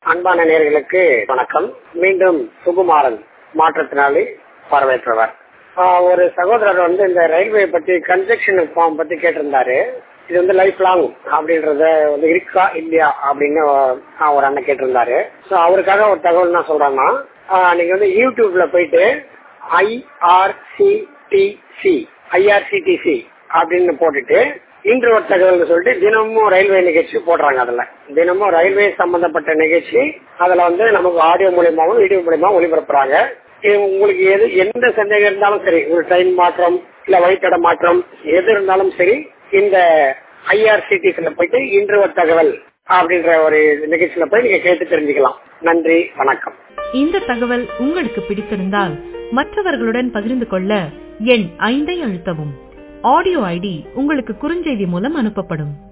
அன்பான நேர்களுக்கு வணக்கம் மீண்டும் சுகுமாரன் மாற்றுத்திறனாளி வரவேற்றவர் ஆஹ் ஒரு சகோதரர் வந்து இந்த ரயில்வே பத்தி கன்ஜெக்ஷன் ஃபார்ம் பத்தி கேட்டிருந்தாரு இது வந்து லைஃப் லாங் அப்படின்றத வந்து இருக்கா இல்லையா அப்படின்னு ஆஹ் ஒரு அண்ணன் கேட்டிருந்தாரு ஸோ அவருக்காக ஒரு தகவல் நான் சொல்றேன்னா ஆஹ் நீங்க வந்து யூடியூப்ல போயிட்டு ஐஆர்சிடிசி ஐஆர்சிடிசி அப்படின்னு போட்டுட்டு இன்று ஒரு தகவல் சொல்லிட்டு தினமும் ரயில்வே நிகழ்ச்சி போடுறாங்க அதுல தினமும் ரயில்வே சம்பந்தப்பட்ட நிகழ்ச்சி அதுல வந்து நமக்கு ஆடியோ மூலியமாவும் வீடியோ மூலியமாவும் ஒளிபரப்புறாங்க இது உங்களுக்கு எது எந்த சந்தேகம் இருந்தாலும் சரி ஒரு ட்ரெயின் மாற்றம் இல்ல வழித்தட மாற்றம் எது இருந்தாலும் சரி இந்த ஐஆர்சிடிசில போயிட்டு இன்று ஒரு தகவல் அப்படின்ற ஒரு நிகழ்ச்சியில போய் நீங்க கேட்டு தெரிஞ்சுக்கலாம் நன்றி வணக்கம் இந்த தகவல் உங்களுக்கு பிடித்திருந்தால் மற்றவர்களுடன் பகிர்ந்து கொள்ள எண் ஐந்தை அழுத்தவும் ஆடியோ ஐடி உங்களுக்கு குறுஞ்செய்தி மூலம் அனுப்பப்படும்